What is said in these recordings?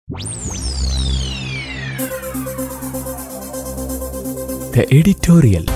The editorial.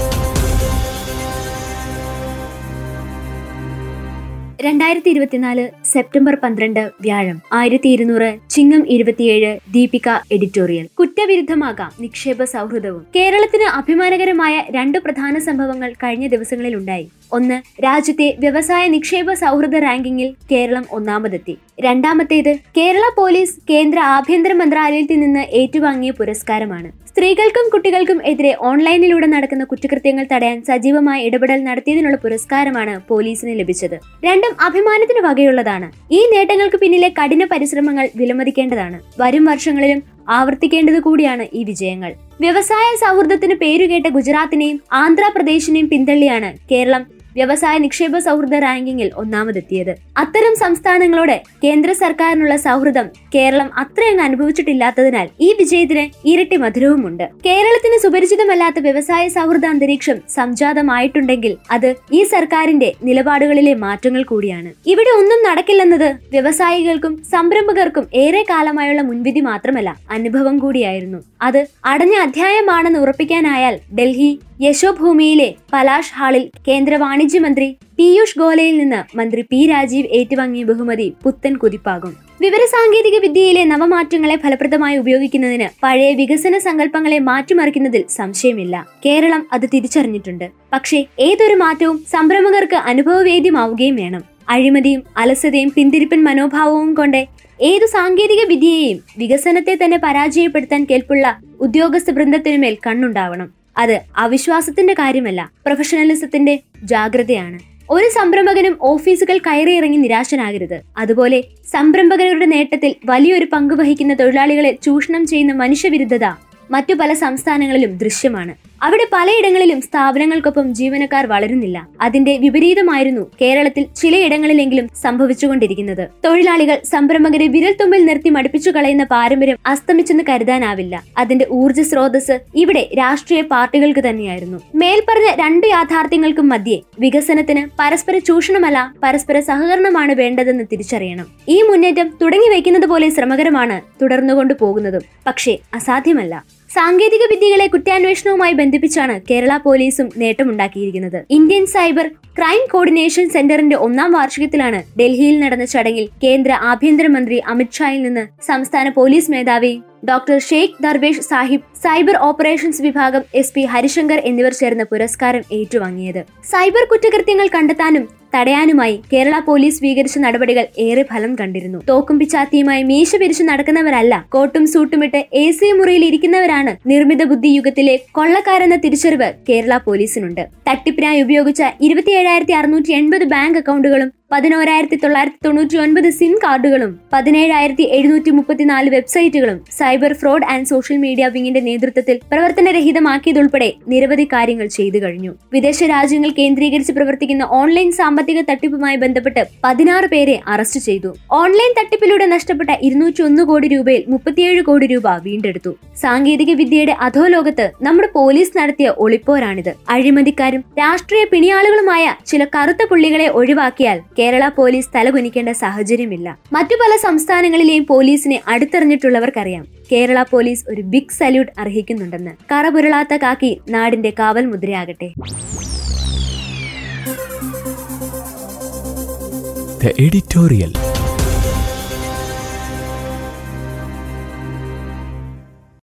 രണ്ടായിരത്തി ഇരുപത്തിനാല് September പന്ത്രണ്ട് വ്യാഴം ആയിരത്തി ഇരുന്നൂറ് ചിങ്ങം ഇരുപത്തിയേഴ് ദീപിക എഡിറ്റോറിയൽ കുറ്റവിരുദ്ധമാകാം നിക്ഷേപ സൗഹൃദവും കേരളത്തിന് അഭിമാനകരമായ രണ്ട് പ്രധാന സംഭവങ്ങൾ കഴിഞ്ഞ ദിവസങ്ങളിൽ ഉണ്ടായി ഒന്ന് രാജ്യത്തെ വ്യവസായ നിക്ഷേപ സൗഹൃദ റാങ്കിങ്ങിൽ കേരളം ഒന്നാമതെത്തി രണ്ടാമത്തേത് കേരള പോലീസ് കേന്ദ്ര ആഭ്യന്തര മന്ത്രാലയത്തിൽ നിന്ന് ഏറ്റുവാങ്ങിയ പുരസ്കാരമാണ് സ്ത്രീകൾക്കും കുട്ടികൾക്കും എതിരെ ഓൺലൈനിലൂടെ നടക്കുന്ന കുറ്റകൃത്യങ്ങൾ തടയാൻ സജീവമായ ഇടപെടൽ നടത്തിയതിനുള്ള പുരസ്കാരമാണ് പോലീസിന് ലഭിച്ചത് രണ്ടും അഭിമാനത്തിന് വകയുള്ളതാണ് ഈ നേട്ടങ്ങൾക്ക് പിന്നിലെ കഠിന പരിശ്രമങ്ങൾ വിലമതിക്കേണ്ടതാണ് വരും വർഷങ്ങളിലും ആവർത്തിക്കേണ്ടത് കൂടിയാണ് ഈ വിജയങ്ങൾ വ്യവസായ സൗഹൃദത്തിന് പേരുകേട്ട ഗുജറാത്തിനെയും ആന്ധ്രാപ്രദേശിനെയും പിന്തള്ളിയാണ് കേരളം വ്യവസായ നിക്ഷേപ സൗഹൃദ റാങ്കിങ്ങിൽ ഒന്നാമതെത്തിയത് അത്തരം സംസ്ഥാനങ്ങളോട് കേന്ദ്ര സർക്കാരിനുള്ള സൗഹൃദം കേരളം അത്രയങ്ങ് അനുഭവിച്ചിട്ടില്ലാത്തതിനാൽ ഈ വിജയത്തിന് ഇരട്ടി മധുരവുമുണ്ട് കേരളത്തിന് സുപരിചിതമല്ലാത്ത വ്യവസായ സൗഹൃദ അന്തരീക്ഷം സംജാതമായിട്ടുണ്ടെങ്കിൽ അത് ഈ സർക്കാരിന്റെ നിലപാടുകളിലെ മാറ്റങ്ങൾ കൂടിയാണ് ഇവിടെ ഒന്നും നടക്കില്ലെന്നത് വ്യവസായികൾക്കും സംരംഭകർക്കും ഏറെ കാലമായുള്ള മുൻവിധി മാത്രമല്ല അനുഭവം കൂടിയായിരുന്നു അത് അടഞ്ഞ അധ്യായമാണെന്ന് ഉറപ്പിക്കാനായാൽ ഡൽഹി യശോഭൂമിയിലെ പലാഷ് ഹാളിൽ കേന്ദ്ര വാണിജ്യ മന്ത്രി പീയൂഷ് ഗോയലിൽ നിന്ന് മന്ത്രി പി രാജീവ് ഏറ്റുവാങ്ങിയ ബഹുമതി പുത്തൻ കുതിപ്പാകും വിവരസാങ്കേതിക വിദ്യയിലെ നവമാറ്റങ്ങളെ ഫലപ്രദമായി ഉപയോഗിക്കുന്നതിന് പഴയ വികസന സങ്കല്പങ്ങളെ മാറ്റിമറിക്കുന്നതിൽ സംശയമില്ല കേരളം അത് തിരിച്ചറിഞ്ഞിട്ടുണ്ട് പക്ഷേ ഏതൊരു മാറ്റവും സംരംഭകർക്ക് അനുഭവവേദ്യമാവുകയും വേണം അഴിമതിയും അലസതയും പിന്തിരിപ്പൻ മനോഭാവവും കൊണ്ട് ഏതു സാങ്കേതിക വിദ്യയെയും വികസനത്തെ തന്നെ പരാജയപ്പെടുത്താൻ കേൾപ്പുള്ള ഉദ്യോഗസ്ഥ വൃന്ദത്തിനുമേൽ കണ്ണുണ്ടാവണം അത് അവിശ്വാസത്തിന്റെ കാര്യമല്ല പ്രൊഫഷണലിസത്തിന്റെ ജാഗ്രതയാണ് ഒരു സംരംഭകനും ഓഫീസുകൾ കയറിയിറങ്ങി നിരാശനാകരുത് അതുപോലെ സംരംഭകരുടെ നേട്ടത്തിൽ വലിയൊരു പങ്ക് വഹിക്കുന്ന തൊഴിലാളികളെ ചൂഷണം ചെയ്യുന്ന മനുഷ്യവിരുദ്ധത മറ്റു പല സംസ്ഥാനങ്ങളിലും ദൃശ്യമാണ് അവിടെ പലയിടങ്ങളിലും സ്ഥാപനങ്ങൾക്കൊപ്പം ജീവനക്കാർ വളരുന്നില്ല അതിന്റെ വിപരീതമായിരുന്നു കേരളത്തിൽ ചിലയിടങ്ങളിലെങ്കിലും സംഭവിച്ചുകൊണ്ടിരിക്കുന്നത് തൊഴിലാളികൾ സംരംഭകരെ വിരൽ തുമ്പിൽ നിർത്തി മടുപ്പിച്ചു കളയുന്ന പാരമ്പര്യം അസ്തമിച്ചെന്ന് കരുതാനാവില്ല അതിന്റെ ഊർജ്ജ സ്രോതസ് ഇവിടെ രാഷ്ട്രീയ പാർട്ടികൾക്ക് തന്നെയായിരുന്നു മേൽപ്പറഞ്ഞ രണ്ട് യാഥാർത്ഥ്യങ്ങൾക്കും മധ്യേ വികസനത്തിന് പരസ്പര ചൂഷണമല്ല പരസ്പര സഹകരണമാണ് വേണ്ടതെന്ന് തിരിച്ചറിയണം ഈ മുന്നേറ്റം തുടങ്ങി വയ്ക്കുന്നത് പോലെ ശ്രമകരമാണ് തുടർന്നുകൊണ്ടു പോകുന്നതും പക്ഷേ അസാധ്യമല്ല സാങ്കേതിക വിദ്യകളെ കുറ്റാന്വേഷണവുമായി ബന്ധിപ്പിച്ചാണ് കേരള പോലീസും നേട്ടമുണ്ടാക്കിയിരിക്കുന്നത് ഇന്ത്യൻ സൈബർ ക്രൈം കോർഡിനേഷൻ സെന്ററിന്റെ ഒന്നാം വാർഷികത്തിലാണ് ഡൽഹിയിൽ നടന്ന ചടങ്ങിൽ കേന്ദ്ര ആഭ്യന്തരമന്ത്രി അമിത്ഷായിൽ നിന്ന് സംസ്ഥാന പോലീസ് മേധാവി doctor Sheikh Darvesh Sahib cyber operations വിഭാഗം എസ് പി ഹരിശങ്കർ എന്നിവർ ചേർന്ന് പുരസ്കാരം ഏറ്റുവാങ്ങിയത് സൈബർ കുറ്റകൃത്യങ്ങൾ കണ്ടെത്താനും തടയാനുമായി കേരള പോലീസ് സ്വീകരിച്ച നടപടികൾ ഏറെ ഫലം കണ്ടിരുന്നു തോക്കും പിച്ചാത്തിയുമായി മീശ പിരിച്ചു നടക്കുന്നവരല്ല കോട്ടും സൂട്ടുമിട്ട് എ സി മുറിയിൽ ഇരിക്കുന്നവരാണ് നിർമ്മിത ബുദ്ധി യുഗത്തിലെ കൊള്ളക്കാരെന്ന തിരിച്ചറിവ് കേരള പോലീസിനുണ്ട് തട്ടിപ്പിനായി ഉപയോഗിച്ച ഇരുപത്തിയേഴായിരത്തി അറുന്നൂറ്റി എൺപത് ബാങ്ക് അക്കൗണ്ടുകളും പതിനോരായിരത്തി തൊള്ളായിരത്തി തൊണ്ണൂറ്റി ഒൻപത് സിം കാർഡുകളും പതിനേഴായിരത്തി എഴുന്നൂറ്റി മുപ്പത്തിനാല് വെബ്സൈറ്റുകളും cyber fraud and social media വിങ്ങിന്റെ നേതൃത്വത്തിൽ പ്രവർത്തനരഹിതമാക്കിയതുൾപ്പെടെ നിരവധി കാര്യങ്ങൾ ചെയ്തു കഴിഞ്ഞു വിദേശ രാജ്യങ്ങൾ കേന്ദ്രീകരിച്ച് പ്രവർത്തിക്കുന്ന ഓൺലൈൻ സാമ്പത്തിക തട്ടിപ്പുമായി ബന്ധപ്പെട്ട് പതിനാറ് പേരെ അറസ്റ്റ് ചെയ്തു ഓൺലൈൻ തട്ടിപ്പിലൂടെ നഷ്ടപ്പെട്ട ഇരുന്നൂറ്റി ഒന്ന് കോടി രൂപയിൽ മുപ്പത്തിയേഴ് കോടി രൂപ വീണ്ടെടുത്തു സാങ്കേതിക വിദ്യയുടെ അധോലോകത്ത് നമ്മുടെ പോലീസ് നടത്തിയ ഒളിപ്പോരാണിത് അഴിമതിക്കാരും രാഷ്ട്രീയ പിണിയാളുകളുമായ ചില കറുത്ത പുള്ളികളെ ഒഴിവാക്കിയാൽ കേരള പോലീസ് തലകുനിക്കേണ്ട സാഹചര്യമില്ല മറ്റു പല സംസ്ഥാനങ്ങളിലെയും പോലീസിനെ അടുത്തറിഞ്ഞിട്ടുള്ളവർക്കറിയാം കേരള പോലീസ് ഒരു ബിഗ് സല്യൂട്ട് അർഹിക്കുന്നുണ്ടെന്ന് കറപുരളാത്ത കാക്കി നാടിന്റെ കാവൽ മുദ്രയാകട്ടെ The editorial.